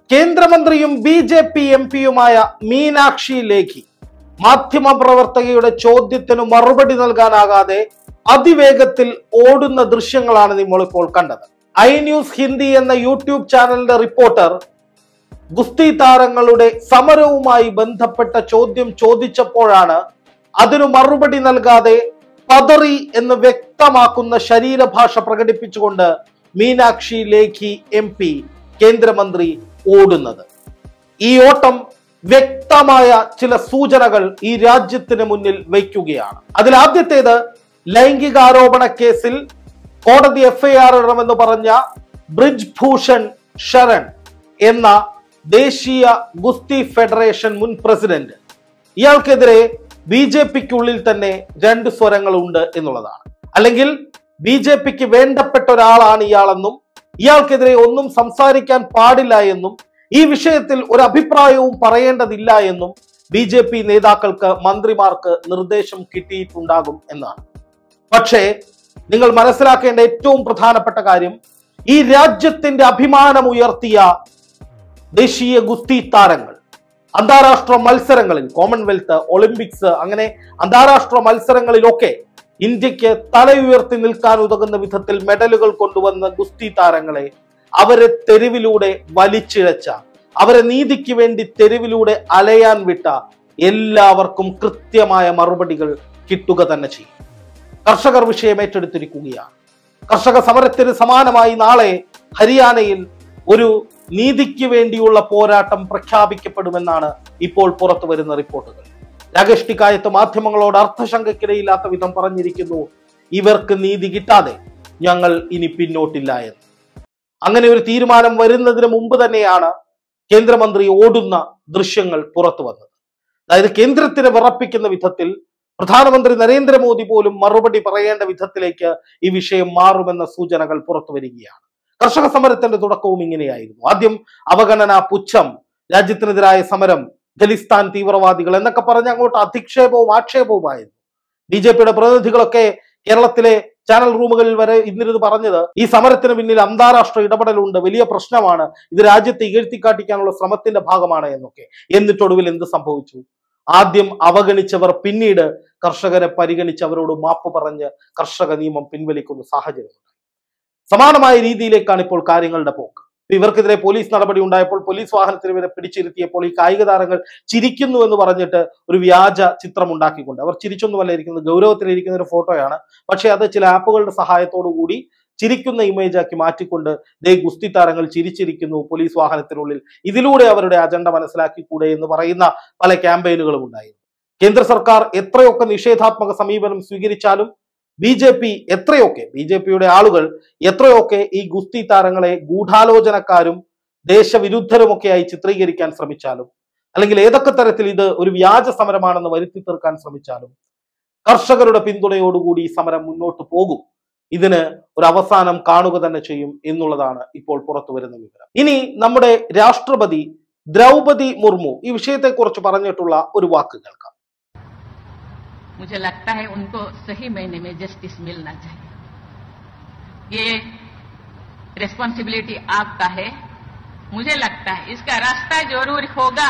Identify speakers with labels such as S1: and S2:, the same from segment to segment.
S1: കേന്ദ്രമന്ത്രിയും B J P M പിയുമായ മീനാക്ഷി ലേഖി മാധ്യമപ്രവർത്തകയുടെ ചോദ്യത്തിന് മറുപടി നൽകാനാകാതെ അതിവേഗത്തിൽ ഓടുന്ന ദൃശ്യങ്ങളാണ് നമ്മളിപ്പോൾ കണ്ടത് ഐ ന്യൂസ് ഹിന്ദി എന്ന യൂട്യൂബ് ചാനലിന്റെ റിപ്പോർട്ടർ ഗുസ്തി താരങ്ങളുടെ സമരവുമായി ബന്ധപ്പെട്ട ചോദ്യം ചോദിച്ചപ്പോഴാണ് അതിനു മറുപടി നൽകാതെ പതറി എന്ന് വ്യക്തമാക്കുന്ന ശരീരഭാഷ പ്രകടിപ്പിച്ചുകൊണ്ട് മീനാക്ഷി ലേഖി എം പി കേന്ദ്രമന്ത്രി ഓടുന്നത് ഈ ഓട്ടം വ്യക്തമായ ചില സൂചനകൾ ഈ രാജ്യത്തിന് മുന്നിൽ വയ്ക്കുകയാണ് അതിൽ ആദ്യത്തേത് ലൈംഗികാരോപണ കേസിൽ കോടതി എഫ്ഐആർ ഇടണമെന്ന് പറഞ്ഞ ബ്രിജ് ഭൂഷൺ ശരൺ എന്ന ദേശീയ ഗുസ്തി ഫെഡറേഷൻ മുൻ പ്രസിഡന്റ് ഇയാൾക്കെതിരെ ബി ജെ പിക്കുള്ളിൽ തന്നെ രണ്ട് സ്വരങ്ങളുണ്ട് എന്നുള്ളതാണ് അല്ലെങ്കിൽ ബി ജെ പിക്ക് വേണ്ടപ്പെട്ട ഒരാളാണ് ഇയാളെന്നും ഇയാൾക്കെതിരെ ഒന്നും സംസാരിക്കാൻ പാടില്ല എന്നും ഈ വിഷയത്തിൽ ഒരു അഭിപ്രായവും പറയേണ്ടതില്ല എന്നും ബി ജെ പി നേതാക്കൾക്ക് മന്ത്രിമാർക്ക് നിർദ്ദേശം കിട്ടിയിട്ടുണ്ടാകും എന്നാണ് പക്ഷേ നിങ്ങൾ മനസ്സിലാക്കേണ്ട ഏറ്റവും പ്രധാനപ്പെട്ട കാര്യം ഈ രാജ്യത്തിന്റെ അഭിമാനം ഉയർത്തിയ ദേശീയ ഗുസ്തി താരങ്ങൾ അന്താരാഷ്ട്ര മത്സരങ്ങളിൽ കോമൺവെൽത്ത് ഒളിമ്പിക്സ് അങ്ങനെ അന്താരാഷ്ട്ര മത്സരങ്ങളിലൊക്കെ ഇന്ത്യക്ക് തലയുയർത്തി നിൽക്കാൻ ഉതകുന്ന വിധത്തിൽ മെഡലുകൾ കൊണ്ടുവന്ന ഗുസ്തി താരങ്ങളെ അവരെ തെരുവിലൂടെ വലിച്ചിഴച്ച അവരെ നീതിക്ക് വേണ്ടി തെരുവിലൂടെ അലയാൻ വിട്ട എല്ലാവർക്കും കൃത്യമായ മറുപടികൾ കിട്ടുക തന്നെ ചെയ്യും കർഷകർ വിഷയം ഏറ്റെടുത്തിരിക്കുകയാണ് കർഷക സമരത്തിന് സമാനമായി നാളെ ഹരിയാനയിൽ ഒരു നീതിക്ക് വേണ്ടിയുള്ള പോരാട്ടം പ്രഖ്യാപിക്കപ്പെടുമെന്നാണ് ഇപ്പോൾ പുറത്തു വരുന്ന റിപ്പോർട്ടുകൾ രാകേഷ് ടിക്കായത്ത് മാധ്യമങ്ങളോട് അർത്ഥശങ്കയ്ക്കിടയില്ലാത്ത വിധം പറഞ്ഞിരിക്കുന്നു ഇവർക്ക് നീതി കിട്ടാതെ ഞങ്ങൾ ഇനി പിന്നോട്ടില്ല എന്ന് അങ്ങനെ ഒരു തീരുമാനം വരുന്നതിന് മുമ്പ് തന്നെയാണ് കേന്ദ്രമന്ത്രി ഓടുന്ന ദൃശ്യങ്ങൾ പുറത്തു വന്നത് അതായത് കേന്ദ്രത്തിനെ വിറപ്പിക്കുന്ന വിധത്തിൽ പ്രധാനമന്ത്രി നരേന്ദ്രമോദി പോലും മറുപടി പറയേണ്ട വിധത്തിലേക്ക് ഈ വിഷയം മാറുമെന്ന സൂചനകൾ പുറത്തു വരികയാണ് കർഷക സമരത്തിന്റെ തുടക്കവും ഇങ്ങനെയായിരുന്നു ആദ്യം അവഗണന പുച്ഛം രാജ്യത്തിനെതിരായ സമരം ഖലിസ്ഥാൻ തീവ്രവാദികൾ എന്നൊക്കെ പറഞ്ഞ് അങ്ങോട്ട് അധിക്ഷേപവും ആക്ഷേപവുമായിരുന്നു ബി ജെ പിയുടെ പ്രതിനിധികളൊക്കെ കേരളത്തിലെ ചാനൽ റൂമുകളിൽ വരെ ഇന്നിരുന്ന് പറഞ്ഞത് ഈ സമരത്തിന് പിന്നിൽ അന്താരാഷ്ട്ര ഇടപെടലുണ്ട് വലിയ പ്രശ്നമാണ് ഇത് രാജ്യത്തെ ഇകഴ്ത്തിക്കാട്ടിക്കാനുള്ള ശ്രമത്തിന്റെ ഭാഗമാണ് എന്നൊക്കെ എന്നിട്ടൊടുവിൽ എന്ത് സംഭവിച്ചു ആദ്യം അവഗണിച്ചവർ പിന്നീട് കർഷകരെ പരിഗണിച്ച് അവരോട് മാപ്പ് പറഞ്ഞ് കർഷക നിയമം പിൻവലിക്കുന്ന സാഹചര്യം സമാനമായ രീതിയിലേക്കാണ് ഇപ്പോൾ കാര്യങ്ങളുടെ പോക്ക് ഇപ്പൊ ഇവർക്കെതിരെ പോലീസ് നടപടി ഉണ്ടായപ്പോൾ പോലീസ് വാഹനത്തിൽ ഇവരെ പിടിച്ചിരുത്തിയപ്പോൾ ഈ കായിക താരങ്ങൾ ചിരിക്കുന്നു എന്ന് പറഞ്ഞിട്ട് ഒരു വ്യാജ ചിത്രം ഉണ്ടാക്കിക്കൊണ്ട് അവർ ചിരിച്ചൊന്നുമല്ല ഇരിക്കുന്നത് ഗൗരവത്തിലിരിക്കുന്ന ഒരു ഫോട്ടോയാണ് പക്ഷേ അത് ചില ആപ്പുകളുടെ സഹായത്തോടു കൂടി ചിരിക്കുന്ന ഇമേജ് ആക്കി മാറ്റിക്കൊണ്ട് ദേ ഗുസ്തി താരങ്ങൾ ചിരിച്ചിരിക്കുന്നു പോലീസ് വാഹനത്തിനുള്ളിൽ ഇതിലൂടെ അവരുടെ അജണ്ട മനസ്സിലാക്കിക്കൂടെ എന്ന് പറയുന്ന പല ക്യാമ്പയിനുകളും ഉണ്ടായിരുന്നു കേന്ദ്ര സർക്കാർ എത്രയൊക്കെ നിഷേധാത്മക സമീപനം സ്വീകരിച്ചാലും ബി ജെ പി എത്രയൊക്കെ ബി ജെ പിയുടെ ആളുകൾ എത്രയൊക്കെ ഈ ഗുസ്തി താരങ്ങളെ ഗൂഢാലോചനക്കാരും ദേശവിരുദ്ധരുമൊക്കെയായി ചിത്രീകരിക്കാൻ ശ്രമിച്ചാലും അല്ലെങ്കിൽ ഏതൊക്കെ തരത്തിൽ ഇത് ഒരു വ്യാജ സമരമാണെന്ന് വരുത്തി തീർക്കാൻ ശ്രമിച്ചാലും കർഷകരുടെ പിന്തുണയോടുകൂടി ഈ സമരം മുന്നോട്ട് പോകും ഇതിന് ഒരു അവസാനം കാണുക തന്നെ ചെയ്യും എന്നുള്ളതാണ് ഇപ്പോൾ പുറത്തു വരുന്ന വിവരം ഇനി നമ്മുടെ രാഷ്ട്രപതി ദ്രൗപതി മുർമു ഈ വിഷയത്തെക്കുറിച്ച് പറഞ്ഞിട്ടുള്ള ഒരു വാക്ക് കേൾക്കാം
S2: मुझे लगता है उनको सही महीने में जस्टिस मिलना चाहिए ये रिस्पॉन्सिबिलिटी आपका है मुझे लगता है इसका रास्ता जरूर होगा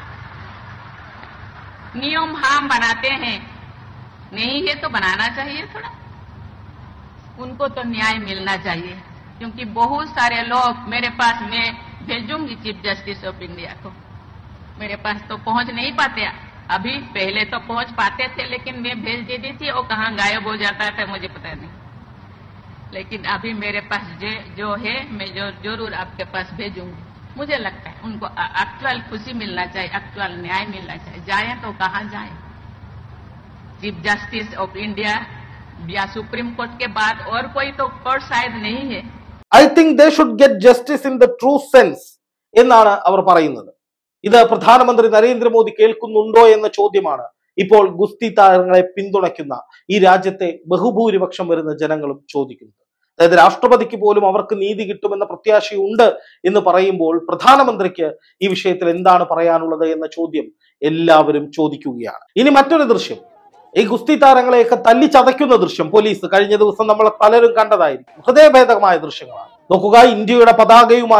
S2: नियम हम बनाते हैं नहीं है तो बनाना चाहिए थोड़ा उनको तो न्याय मिलना चाहिए क्योंकि बहुत सारे लोग मेरे पास मैं भेजूंगी चीफ जस्टिस ऑफ इंडिया को मेरे पास तो पहुंच नहीं पाते अभी पहले तो पहुंच पाते थे लेकिन मैं भेज देती थी और कहाँ गायब हो जाता था मुझे पता नहीं लेकिन अभी मेरे पास जे, जो है मैं जो जरूर आपके पास भेजूंगी मुझे लगता है उनको एक्चुअल खुशी मिलना चाहिए एक्चुअल न्याय मिलना चाहिए जाए तो कहाँ जाए चीफ जस्टिस ऑफ इंडिया या सुप्रीम कोर्ट के बाद और कोई तो कोर्ट शायद नहीं है
S1: I think they should get justice in the true sense എന്നാണ് അവർ പറയുന്നത് ഇത് പ്രധാനമന്ത്രി നരേന്ദ്രമോദി കേൾക്കുന്നുണ്ടോ എന്ന ചോദ്യമാണ് ഇപ്പോൾ ഗുസ്തി താരങ്ങളെ പിന്തുണയ്ക്കുന്ന ഈ രാജ്യത്തെ ബഹുഭൂരിപക്ഷം വരുന്ന ജനങ്ങളും ചോദിക്കുന്നത് അതായത് രാഷ്ട്രപതിക്ക് പോലും അവർക്ക് നീതി കിട്ടുമെന്ന പ്രത്യാശയുണ്ട് എന്ന് പറയുമ്പോൾ പ്രധാനമന്ത്രിക്ക് ഈ വിഷയത്തിൽ എന്താണ് പറയാനുള്ളത് എന്ന ചോദ്യം എല്ലാവരും ചോദിക്കുകയാണ് ഇനി മറ്റൊരു ദൃശ്യം ഈ ഗുസ്തി താരങ്ങളെയൊക്കെ തല്ലി ചതയ്ക്കുന്ന ദൃശ്യം പോലീസ് കഴിഞ്ഞ ദിവസം നമ്മൾ പലരും കണ്ടതായിരിക്കും ഹൃദയഭേദകമായ ദൃശ്യങ്ങളാണ് നോക്കുക ഇന്ത്യയുടെ പതാകയുമായി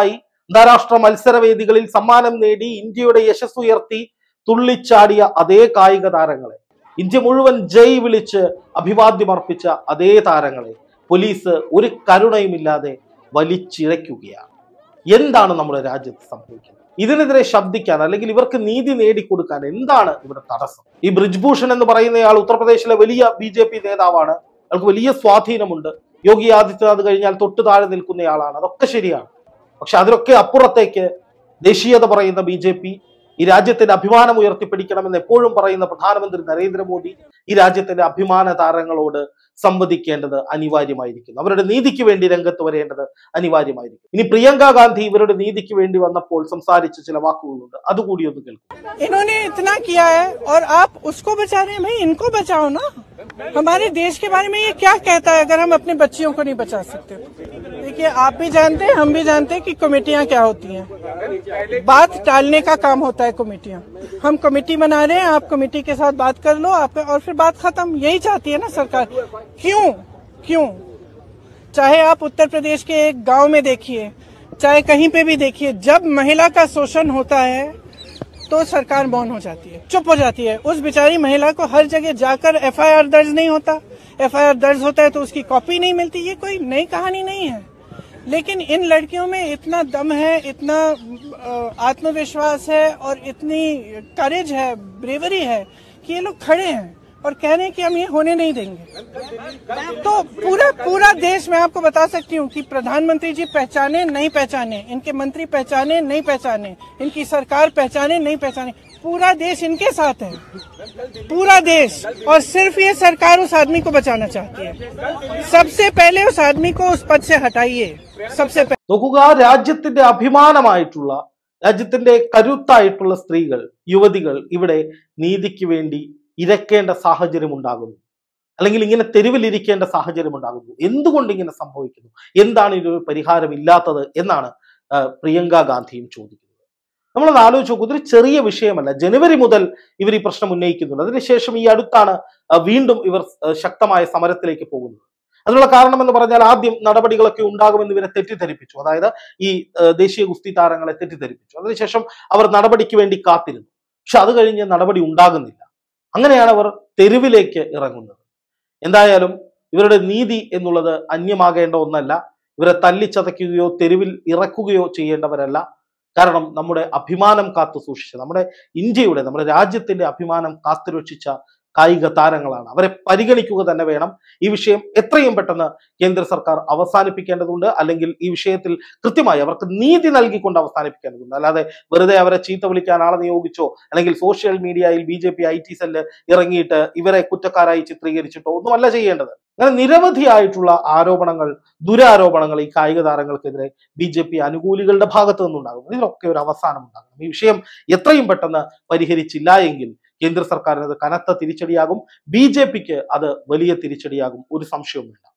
S1: അന്താരാഷ്ട്ര മത്സരവേദികളിൽ സമ്മാനം നേടി ഇന്ത്യയുടെ യശസ് ഉയർത്തി തുള്ളിച്ചാടിയ അതേ കായിക താരങ്ങളെ ഇന്ത്യ മുഴുവൻ ജയ് വിളിച്ച് അഭിവാദ്യമർപ്പിച്ച അതേ താരങ്ങളെ പോലീസ് ഒരു കരുണയുമില്ലാതെ വലിച്ചിഴയ്ക്കുകയാണ് എന്താണ് നമ്മുടെ രാജ്യത്ത് സംഭവിക്കുന്നത് ഇതിനെതിരെ ശബ്ദിക്കാൻ അല്ലെങ്കിൽ ഇവർക്ക് നീതി നേടിക്കൊടുക്കാൻ എന്താണ് ഇവിടെ തടസ്സം ഈ ബ്രിജ്ഭൂഷൺ എന്ന് പറയുന്നയാൾ ഉത്തർപ്രദേശിലെ വലിയ ബി ജെ പി നേതാവാണ് അയാൾക്ക് വലിയ സ്വാധീനമുണ്ട് യോഗി ആദിത്യനാഥ് കഴിഞ്ഞാൽ തൊട്ടു താഴെ നിൽക്കുന്നയാളാണ് അതൊക്കെ ശരിയാണ് പക്ഷെ അതിലൊക്കെ അപ്പുറത്തേക്ക് ദേശീയത പറയുന്ന ബി ജെ പി ഈ രാജ്യത്തിന്റെ അഭിമാനം ഉയർത്തിപ്പിടിക്കണമെന്ന് എപ്പോഴും പറയുന്ന പ്രധാനമന്ത്രി നരേന്ദ്രമോദി ഈ രാജ്യത്തിന്റെ അഭിമാന താരങ്ങളോട് സംവദിക്കേണ്ടത് അനിവാര്യമായിരിക്കുന്നു അവരുടെ നീതിക്ക് വേണ്ടി രംഗത്ത് വരേണ്ടത് അനിവാര്യമായിരിക്കും ഇനി പ്രിയങ്ക ഗാന്ധി ഇവരുടെ നീതിക്ക് വേണ്ടി വന്നപ്പോൾ സംസാരിച്ച ചില വാക്കുകളുണ്ട് അതുകൂടി ഒന്ന് കേൾക്കും
S3: इन्होंने इतना किया है और आप उसको बचा रहे हैं भाई इनको बचाओ ना हमारे देश के बारे में ये क्या कहता है अगर हम अपने बच्चियों को नहीं बचा सकते तो देखिए आप भी जानते हैं हम भी जानते हैं कि कमेटियां क्या होती हैं बात टालने का काम होता है कमेटियां हम कमेटी बना रहे हैं आप कमेटी के साथ बात कर लो आप और फिर बात खत्म यही चाहती है ना सरकार क्यों क्यों चाहे आप उत्तर प्रदेश के एक गांव में देखिए चाहे कहीं पे भी देखिए जब महिला का शोषण होता है तो सरकार मौन हो जाती है चुप हो जाती है उस बेचारी महिला को हर जगह जाकर एफआईआर दर्ज नहीं होता एफआईआर दर्ज होता है तो उसकी कॉपी नहीं मिलती ये कोई नई कहानी नहीं है लेकिन इन लड़कियों में इतना दम है इतना अ, आत्मविश्वास है और इतनी करेज है ब्रेवरी है कि ये लोग खड़े हैं और कह रहे हैं कि हम ये होने नहीं देंगे तो पूरा पूरा देश मैं आपको बता सकती हूँ कि प्रधानमंत्री जी पहचाने नहीं पहचाने इनके मंत्री पहचाने नहीं पहचाने इनकी सरकार पहचाने नहीं पहचाने पूरा देश इनके साथ है पूरा देश और सिर्फ ये सरकार उस आदमी को बचाना चाहती है सबसे पहले उस आदमी को उस पद से हटाइए सबसे पहले
S1: നോക്കുക രാജ്യത്തിന്റെ അഭിമാനമായിട്ടുള്ള രാജ്യത്തിന്റെ കരുത്തായിട്ടുള്ള സ്ത്രീകൾ യുവതികൾ ഇവിടെ നീതിക്ക് വേണ്ടി ഇരക്കേണ്ട സാഹചര്യം ഉണ്ടാകുന്നു അല്ലെങ്കിൽ ഇങ്ങനെ തെരുവിലിരിക്കേണ്ട സാഹചര്യം ഉണ്ടാകുന്നു എന്തുകൊണ്ട് ഇങ്ങനെ സംഭവിക്കുന്നു എന്താണ് ഇതിനൊരു പരിഹാരം ഇല്ലാത്തത് എന്നാണ് ആ, പ്രിയങ്ക ഗാന്ധിയും ചോദിക്കുന്നത് നമ്മളത് ആലോചിച്ച് നോക്കൂ ഇതൊരു ചെറിയ വിഷയമല്ല ജനുവരി മുതൽ ഇവർ ഈ പ്രശ്നം ഉന്നയിക്കുന്നുണ്ട് അതിനുശേഷം ഈ അടുത്താണ് ആ, വീണ്ടും ഇവർ ആ, ശക്തമായ സമരത്തിലേക്ക് പോകുന്നത് അതിനുള്ള കാരണം എന്ന് പറഞ്ഞാൽ ആദ്യം നടപടികളൊക്കെ ഉണ്ടാകുമെന്ന് ഇവരെ തെറ്റിദ്ധരിപ്പിച്ചു അതായത് ഈ ആ, ദേശീയ ഗുസ്തി താരങ്ങളെ തെറ്റിദ്ധരിപ്പിച്ചു അതിനുശേഷം അവർ നടപടിക്ക് വേണ്ടി കാത്തിരുന്നു പക്ഷെ അത് കഴിഞ്ഞ് നടപടി ഉണ്ടാകുന്നില്ല അങ്ങനെയാണ് അവർ തെരുവിലേക്ക് ഇറങ്ങുന്നത് എന്തായാലും ഇവരുടെ നീതി എന്നുള്ളത് അന്യമാകേണ്ട ഒന്നല്ല ഇവരെ തല്ലിച്ചതയ്ക്കുകയോ തെരുവിൽ ഇറക്കുകയോ ചെയ്യേണ്ടവരല്ല കാരണം നമ്മുടെ അഭിമാനം കാത്തു സൂക്ഷിച്ച നമ്മുടെ ഇന്ത്യയുടെ നമ്മുടെ രാജ്യത്തിന്റെ അഭിമാനം കാത്തുരക്ഷിച്ച കായിക താരങ്ങളാണ് അവരെ പരിഗണിക്കുക തന്നെ വേണം ഈ വിഷയം എത്രയും പെട്ടെന്ന് കേന്ദ്ര സർക്കാർ അവസാനിപ്പിക്കേണ്ടതുണ്ട് അല്ലെങ്കിൽ ഈ വിഷയത്തിൽ കൃത്യമായി അവർക്ക് നീതി നൽകിക്കൊണ്ട് അവസാനിപ്പിക്കേണ്ടതുണ്ട് അല്ലാതെ വെറുതെ അവരെ ചീത്ത വിളിക്കാൻ ആളെ നിയോഗിച്ചോ അല്ലെങ്കിൽ സോഷ്യൽ മീഡിയയിൽ B J P I T cell ഇറങ്ങിയിട്ട് ഇവരെ കുറ്റക്കാരായി ചിത്രീകരിച്ചിട്ടോ ഒന്നുമല്ല ചെയ്യേണ്ടത് അങ്ങനെ നിരവധിയായിട്ടുള്ള ആരോപണങ്ങൾ ദുരാരോപണങ്ങൾ ഈ കായിക താരങ്ങൾക്കെതിരെ ബി ജെ പി അനുകൂലികളുടെ ഭാഗത്തു നിന്നുണ്ടാകും ഇതിനൊക്കെ ഒരു അവസാനം ഉണ്ടാകണം ഈ വിഷയം എത്രയും പെട്ടെന്ന് പരിഹരിച്ചില്ല എങ്കിൽ കേന്ദ്ര സർക്കാരിന് അത് കനത്ത തിരിച്ചടിയാകും ബി ജെ പിക്ക് അത് വലിയ തിരിച്ചടിയാകും ഒരു സംശയവും വേണ്ട